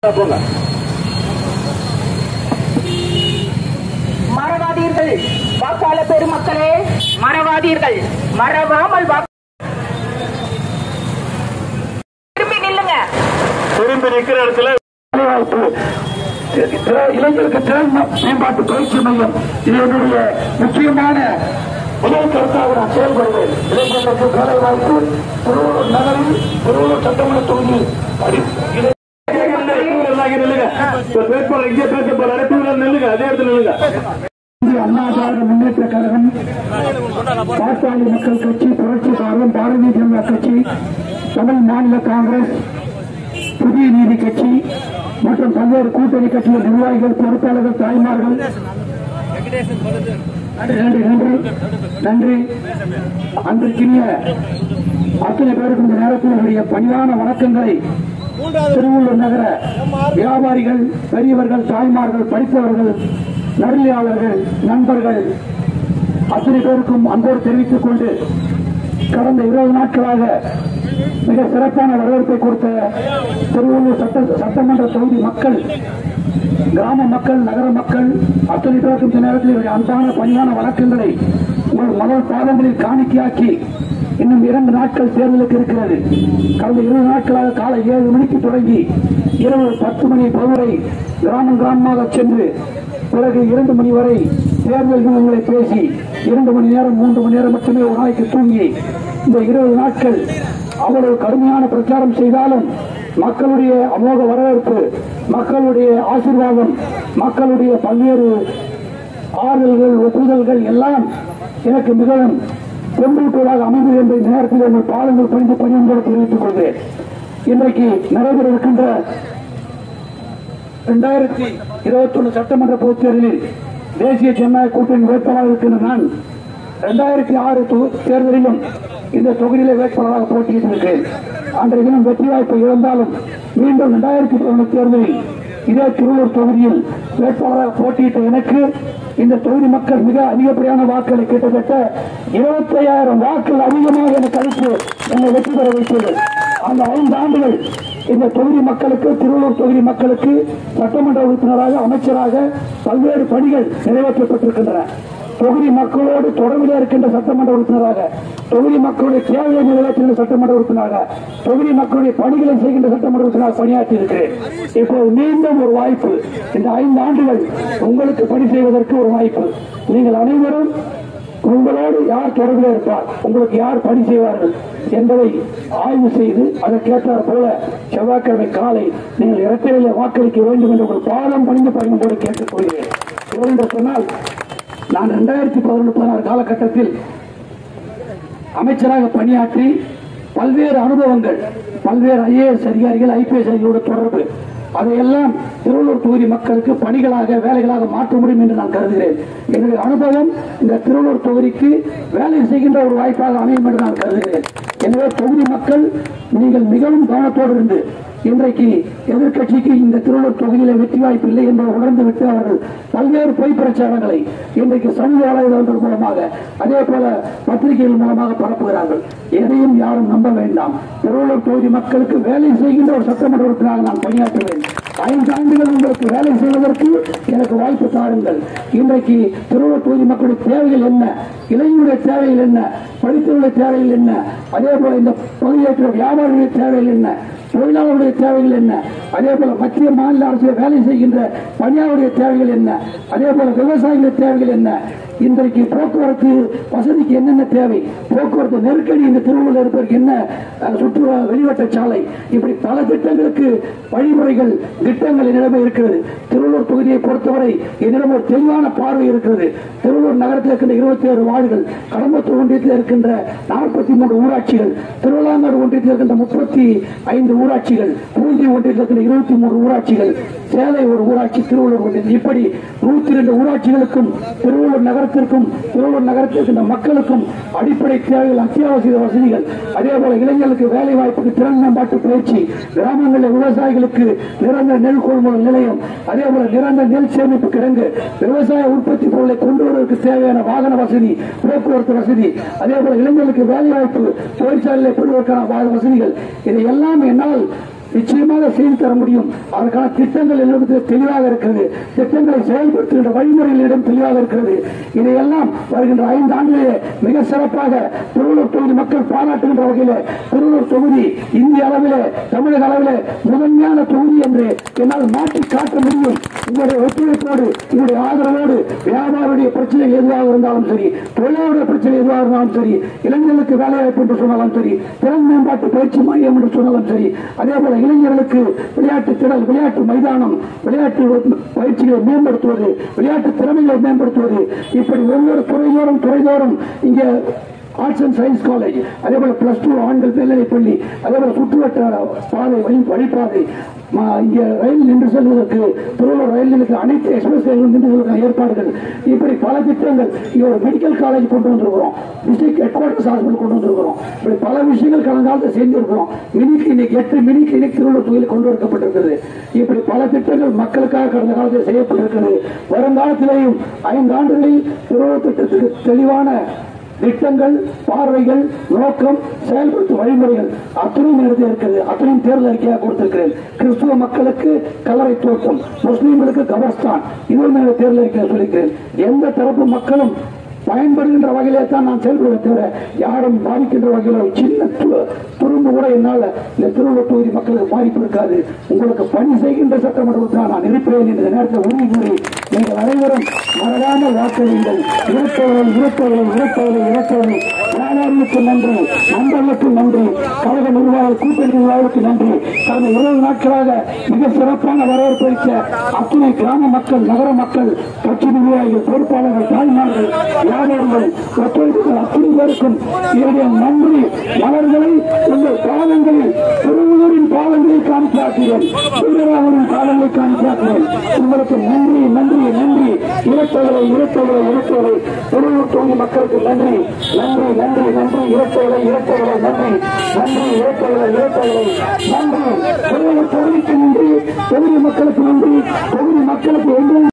போங்க மறவாதீர்கள் வாக்காளர் பெருமக்களே மறவாதீர்கள் மறவாமல் வாக்கு திரும்பி நில்லுங்க திரும்பி நிக்கிற இடத்துல வேலைவாய்ப்பு திற- இளைஞருக்கு திறன் மேம்பாட்டு பயிற்சி மையம் இது என்னுடைய முக்கியமான முதல் கருத்தாக நான் செயல்படுவேன் இளைஞர்களுக்கு வேலைவாய்ப்பு திருவள்ளூர் நகரில் திருவள்ளூர் சட்டமன்ற தொகுதி அடி- இளை- வேட்பாளர் இங்கே பேச போறாரு டூ வீலர் நில்லுங்க அதே இடத்துல நில்லுங்க இந்திய அண்ணா திராவிட முன்னேற்ற கழகம் பாட்டாளி மக்கள் கட்சி புரட்சி பாரதம் பாரதிய ஜனதா கட்சி தமிழ் மாநில காங்கிரஸ் புதிய நீதி கட்சி மற்றும் பல்வேறு கூட்டணி கட்சியின் நிர்வாகிகள் பொறுப்பாளர்கள் தாய்மார்கள் நன்றி நன்றி நன்றி நன்றி அன்றைக்கினிய அத்தனை பேருக்கு இந்த நேரத்தில் என்னுடைய பணிவான வணக்கங்களை திருவள்ளூர் நகர வியாபாரிகள் பெரியவர்கள் தாய்மார்கள் படித்தவர்கள் நடுநிலையாளர்கள் நண்பர்கள் அத்தனை பேருக்கும் அன்போடு தெரிவித்துக் கொண்டு கடந்த இருபது நாட்களாக மிக சிறப்பான வரவேற்பை கொடுத்த திருவள்ளூர் சட்ட சட்டமன்ற தொகுதி மக்கள் கிராம மக்கள் நகர மக்கள் அத்தனை பேருக்கும் இந்த நேரத்தில் என்னுடைய அன்பான பணியான வணக்கங்களை உங்கள் மகள் பாதங்களில் காணிக்கையாக்கி இன்னும் இரண்டு நாட்கள் தேர்தலுக்கு இருக்கிறது கடந்த இருபது நாட்களாக காலை ஏழு மணிக்கு தொடங்கி இரவு பத்து மணி பகுரை கிராமம் கிராமமாக சென்று பிறகு இரண்டு மணி வரை தேர்தல் விவரங்களை பேசி இரண்டு மணி நேரம் மூன்று மணி நேரம் மட்டுமே ஒரு நாளைக்கு தூங்கி இந்த இருபது நாட்கள் அவ்வளவு கடுமையான பிரச்சாரம் செய்தாலும் மக்களுடைய அமோக வரவேற்பு மக்களுடைய ஆசீர்வாதம் மக்களுடைய பல்வேறு ஆறுதல்கள் ஒப்புதல்கள் எல்லாம் எனக்கு மிகவும் பெரும்பூட்டுவதாக அமைந்தது என்ற இந்த நேரத்தில் உங்கள் பாதங்கள் பணிந்து பணியோடு தெரிவித்துக் கொள்கிறேன் இன்றைக்கு நடைபெற இருக்கின்ற இரண்டாயிரத்தி இருபத்தி ஒன்று சட்டமன்ற பொதுத் தேர்தலில் தேசிய ஜனநாயக கூட்டணி வேட்பாளர் இருக்கின்ற நான் இரண்டாயிரத்தி ஆறு தொ- தேர்தலிலும் இந்த தொகுதியிலே வேட்பாளராக போட்டியிட்டிருக்கிறேன் அன்றைய தினம் வெற்றி வாய்ப்பை இழந்தாலும் மீண்டும் இரண்டாயிரத்தி பதினொன்று தேர்தலில் இதே திருவள்ளூர் தொகுதியில் வேட்பாளராக போட்டியிட்ட எனக்கு இந்த தொகுதி மக்கள் மிக அதிகப்படியான வாக்குகளை கிட்டத்தட்ட இருபத்தையாயிரம் வாக்குகள் அதிகமாக எனக்கு அளித்து என்னை வெற்றி பெற வைத்தது அந்த ஐந்து ஆண்டுகள் இந்த தொகுதி மக்களுக்கு திருவள்ளூர் தொகுதி மக்களுக்கு சட்டமன்ற உறுப்பினராக அமைச்சராக பல்வேறு பணிகள் நிறைவேற்றப்பட்டிருக்கின்றன தொகுதி மக்களோடு தொடர்பில் இருக்கின்ற சட்டமன்ற உறுப்பினராக தொகுதி மக்களுடைய தேவையை நிறைவேற்றுகின்ற சட்டமன்ற உறுப்பினராக தொகுதி மக்களுடைய பணிகளை செய்கின்ற சட்டமன்ற உறுப்பினராக பணியாற்றி இருக்கிறேன் இப்போது மீண்டும் ஒரு வாய்ப்பு இந்த ஐந்து ஆண்டுகள் உங்களுக்கு பணி செய்வதற்கு ஒரு வாய்ப்பு நீங்கள் அனைவரும் உங்களோடு யார் தொடர்பில் இருப்பார் உங்களுக்கு யார் பணி செய்வார்கள் என்பதை ஆய்வு செய்து அதற்கேற்றார் போல செவ்வாய்க்கிழமை காலை நீங்கள் இரட்டையில வாக்களிக்க வேண்டும் என்று உங்கள் பாதம் பணிந்து பணியோடு கேட்டுக்கொள்கிறேன் ஏனென்று சொன்னால் நான் இரண்டாயிரத்தி பதினொன்று பதினாறு காலகட்டத்தில் அமைச்சராக பணியாற்றி பல்வேறு அனுபவங்கள் பல்வேறு ஐஏஎஸ் அதிகாரிகள் ஐபிஎஸ் அதிகாரிகளோட தொடர்பு அதையெல்லாம் திருவள்ளூர் தொகுதி மக்களுக்கு பணிகளாக வேலைகளாக மாற்ற முடியும் என்று நான் கருதுகிறேன் என்னுடைய அனுபவம் இந்த திருவள்ளூர் தொகுதிக்கு வேலை செய்கின்ற ஒரு வாய்ப்பாக அமையும் என்று நான் கருதுகிறேன் எனவே தொகுதி மக்கள் நீங்கள் மிகவும் கவனத்தோடு இருந்து இன்றைக்கு எதிர்க்கட்சிக்கு இந்த திருவள்ளூர் தொகுதியில வெற்றி வாய்ப்பு இல்லை என்பதை உணர்ந்து விட்டு அவர்கள் பல்வேறு பொய் பிரச்சாரங்களை இன்றைக்கு சமூக வலைதளங்கள் மூலமாக அதே போல பத்திரிகைகள் மூலமாக பரப்புகிறார்கள் எதையும் யாரும் நம்ப வேண்டாம் திருவள்ளூர் தொகுதி மக்களுக்கு வேலை செய்கின்ற ஒரு சட்டமன்ற உறுப்பினராக நான் பணியாற்றுவேன் ஐந்து ஆண்டுகள் உங்களுக்கு வேலை செய்வதற்கு எனக்கு வாய்ப்பு தாருங்கள் இன்றைக்கு திருவள்ளூர் தொகுதி மக்களுடைய தேவைகள் என்ன இளைஞருடைய தேவைகள் என்ன படித்தவருடைய தேவைகள் என்ன அதே போல இந்த பகுதியில் இருக்கிற வியாபாரிகளுடைய தேவைகள் என்ன தொழிலாளர்களுடைய தேவைகள் என்ன அதே போல மத்திய மாநில அரசில் வேலை செய்கின்ற பணியாளருடைய தேவைகள் என்ன அதே போல விவசாயிகளுடைய தேவைகள் என்ன இன்றைக்கு போக்குவரத்து வசதிக்கு என்னென்ன தேவை போக்குவரத்து நெருக்கடி இந்த திருவள்ளூர் இருப்பதற்கு என்ன அஹ், சுற்று வெளிவட்ட சாலை இப்படி பல திட்டங்களுக்கு வழிமுறைகள் திட்டங்கள் என்னிடமே இருக்கிறது திருவள்ளூர் தொகுதியை பொறுத்தவரை என்னிடம் ஒரு தெளிவான பார்வை இருக்கிறது திருவள்ளூர் நகரத்தில் இருக்கின்ற இருபத்தி ஏழு வார்டுகள் கடம்பத்தூர் ஒன்றியத்தில் இருக்கின்ற நாற்பத்தி மூன்று ஊராட்சிகள் திருவள்ளாங்காடு ஒன்றியத்தில் இருக்கின்ற முப்பத்தி ஐந்து ஊராட்சிகள் பூஞ்சி ஒன்றியத்தில் இருக்கின்ற இருபத்தி மூன்று ஊராட்சிகள் சேலை ஒரு ஊராட்சி திருவள்ளூர் ஒன்றியம் இப்படி நூத்தி இரண்டு ஊராட்சிகளுக்கும் திருவள்ளூர் நகரத்திற்கும் திருவள்ளூர் நகரத்தில் இருக்கின்ற மக்களுக்கும் அடிப்படை தேவைகள் அத்தியாவசிய வசதிகள் அதே போல இளைஞர்களுக்கு வேலை வாய்ப்புக்கு திறன் மேம்பாட்டு பயிற்சி கிராமங்களில் விவசாயிகளுக்கு நிரந்தர நெல் கொள்முதல் நிலையம் அதே போல நிரந்தர நெல் சேமிப்பு கிடங்கு விவசாய உற்பத்தி பொருளை கொண்டு வருவதற்கு தேவையான வாகன வசதி போக்குவரத்து வசதி அதே போல இளைஞர்களுக்கு வேலை வாய்ப்பு தொழிற்சாலையில் பெறுவதற்கான வா- வசதிகள் இதையெல்லாம் என்னால் நிச்சயமாக செய்து தர முடியும் அதற்கான திட்டங்கள் என்னிடத்தில் தெளிவாக இருக்கிறது திட்டங்களை செயல்படுத்துகின்ற வழிமுறைகளிடம் தெளிவாக இருக்கிறது இதையெல்லாம் வருகின்ற ஐந்து ஆண்டுகளிலே மிக சிறப்பாக திருவள்ளூர் தொகுதி மக்கள் பாராட்டுகின்ற வகையில் திருவள்ளூர் தொகுதி இந்திய அளவிலே தமிழக அளவிலே முதன்மையான தொகுதி என்று என்னால் மாற்றி காட்ட முடியும் உங்களுடைய ஒத்துழைப்போடு உங்களுடைய ஆதரவோடு வியாபாரியுடைய பிரச்சனை எதுவாக இருந்தாலும் சரி தொழிலாளருடைய பிரச்சனை எதுவாக இருந்தாலும் சரி இளைஞர்களுக்கு வேலைவாய்ப்பு என்று சொன்னாலும் சரி திறன் மேம்பாட்டு பயிற்சி மையம் என்று சொன்னாலும் சரி அதே போல இளைஞர்களுக்கு விளையாட்டு திறன் விளையாட்டு மைதானம் விளையாட்டு பயிற்சிகளை மேம்படுத்துவது விளையாட்டு திறமைகளை மேம்படுத்துவது இப்படி ஒவ்வொரு துறைதோறும் துறைதோறும் இங்கே ஆர்ட்ஸ் அண்ட் சயின்ஸ் காலேஜ் அதே போல பிளஸ் டூ ஆண்கள் மேல்நிலைப் பள்ளி அதே போல சுற்றுவட்டார பாதை வழி வழிபாதை ம- இங்கே ரயில் நின்று செல்வதற்கு திருவள்ளூர் ரயில் நிலையத்தில் அனைத்து எக்ஸ்பிரஸ் ரயிலும் நின்று செல்வதற்கான ஏற்பாடுகள் இப்படி பல திட்டங்கள் இங்கே ஒரு மெடிக்கல் காலேஜ் கொண்டு வந்திருக்கிறோம் டிஸ்ட்ரிக்ட் ஹெட் குவார்டர்ஸ் ஹாஸ்பிட்டல் கொண்டு வந்திருக்கிறோம் இப்படி பல விஷயங்கள் கடந்த காலத்தில் செஞ்சிருக்கிறோம் மினி கிளினிக் எட்டு மினி கிளினிக் திருவள்ளூர் தொகுதியில் கொண்டு வரப்பட்டிருக்கிறது இப்படி பல திட்டங்கள் மக்களுக்காக கடந்த காலத்தில் செய்யப்பட்டிருக்கிறது வருங்காலத்திலேயும் ஐந்து ஆண்டுகளில் திருவள்ளூர் திட்டத்துக்கு தெளிவான திட்டங்கள் பார்வைகள் நோக்கம் செயல்படுத்தும் வழிமுறைகள் அத்தனையும் எழுதி இருக்கிறது அத்தனையும் தேர்தல் அறிக்கையாக கொடுத்திருக்கிறேன் கிறிஸ்துவ மக்களுக்கு கலரை தோட்டம் முஸ்லீம்களுக்கு கபர்ஸ்தான் இதுவும் எனது தேர்தல் அறிக்கையில் சொல்லியிருக்கிறேன் எந்த தரப்பு மக்களும் பயன்படுகின்ற வகையிலே தான் நான் செயல்படுவதை தவிர யாரும் பாதிக்கின்ற வகையில் ஒரு சின்ன து- துரும்பு கூட என்னால் இந்த திருவள்ளூர் தொகுதி மக்களுக்கு பாதிப்பு இருக்காது உங்களுக்கு பணி செய்கின்ற சட்டமன்றத்தில் நான் இருப்பேன் என்ற நேரத்தில் உறுதி கூறி நீங்கள் அனைவரும் மறவாமல் வாக்களியுங்கள் இருப்பவர்கள் இருப்பவர்கள் இருப்பவர்கள் இருப்பவர்கள் வியாபாரிகளுக்கு நன்றி நண்பர்களுக்கு நன்றி கழக நிர்வாக கூட்டணி நிர்வாகிகளுக்கு நன்றி கடந்த இருபது நாட்களாக மிக சிறப்பான வரவேற்பு அளித்த அத்துணை கிராம மக்கள் நகர மக்கள் கட்சி நிர்வாகிகள் பொறுப்பாளர்கள் தாய்மார்கள் வியாபாரிகள் ஒத்துழைப்புகள் அத்தனை பேருக்கும் என்னுடைய நன்றி மலர்களை உங்கள் பாதங்களில் திருவள்ளூரின் பாதங்களில் காணிக்காக்கிறேன் வீரராகவரின் பாதங்களை காணிக்காக்கிறேன் உங்களுக்கு நன்றி நன்றி நன்றி இரட்டவரை இரட்டவரை இரட்டவரை திருவள்ளூர் தொகுதி மக்களுக்கு நன்றி நன்றி நன்றி நன்றி இரட்டவரை இரட்டவரை நன்றி நன்றி இரட்டவரை இரட்டவரை நன்றி திருவள்ளூர் தொகுதிக்கு நன்றி தொகுதி மக்களுக்கு நன்றி தொகுதி மக்களுக்கு என்று